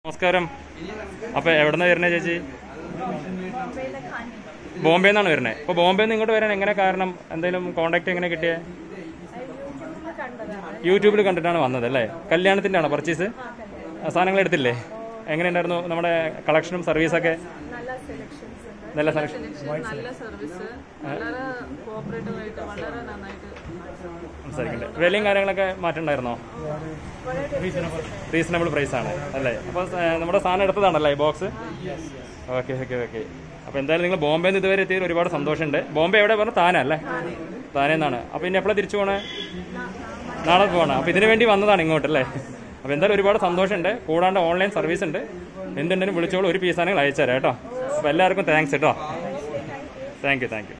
നമസ്കാരം അപ്പോൾ എവിടെ നിന്ന് വരുന്നത് ചേച്ചി ബോംബെയിലെ ഖാനി ബോംബെ നിന്നാണ് വരുന്നത് അപ്പോൾ ബോംബെ നിന്ന് ഇങ്ങോട്ട് വരാൻ എങ്ങനെ കാരണം എന്തെങ്കിലും കോണ്ടാക്ട് എങ്ങനെ കിട്ടിയേ യൂട്യൂബിൽ കണ്ടതാണ് യൂട്യൂബിൽ കണ്ടിട്ടാണ് വന്നത് അല്ലേ കല്യാണത്തിൻ്റെ ആണോ പർച്ചേസ് സാധനങ്ങൾ എടുത്തില്ലേ എങ്ങനെയുണ്ടായിരുന്നു നമ്മുടെ കളക്ഷനും സർവീസൊക്കെ നല്ല സെലക്ഷൻസ് ഉണ്ട് നല്ല സെലക്ഷൻ നല്ല സർവീസ് വളരെ കോപ്പറേറ്റീവ് ആയിട്ട് വളരെ നന്നായിട്ട് സംസാരിക്കുന്നുണ്ട് വിലയും കാര്യങ്ങളൊക്കെ മാറ്റണ്ടായിരുന്നോ റീസണബിൾ പ്രൈസ് ആണ് അല്ലേ അപ്പോൾ നമ്മുടെ സാധനം എടുത്തതാണല്ലേ ഈ ബോക്സ് ഓക്കെ ഓക്കെ ഓക്കെ അപ്പോൾ എന്തായാലും നിങ്ങൾ ബോംബെ നിന്ന് ഇതുവരെ എത്തിയതിൽ ഒരുപാട് സന്തോഷമുണ്ട് ബോംബെ എവിടെ പറഞ്ഞു താന അല്ലേ താനെ എന്നാണ് അപ്പോൾ ഇനി എപ്പോഴാണ് തിരിച്ചു പോണേ നാളെ പോകണം അപ്പോൾ ഇതിനു വേണ്ടി വന്നതാണ് ഇങ്ങോട്ട് അല്ലേ അപ്പോൾ എന്തായാലും ഒരുപാട് സന്തോഷമുണ്ട് കൂടാണ്ട് ഓൺലൈൻ സർവീസ് ഉണ്ട് എന്തുണ്ടെങ്കിലും വിളിച്ചോളൂ ഒരു പീസാണെങ്കിൽ അയച്ചുതരാം കേട്ടോ അപ്പോൾ എല്ലാവർക്കും താങ്ക്സ് കേട്ടോ താങ്ക് യു താങ്ക് യു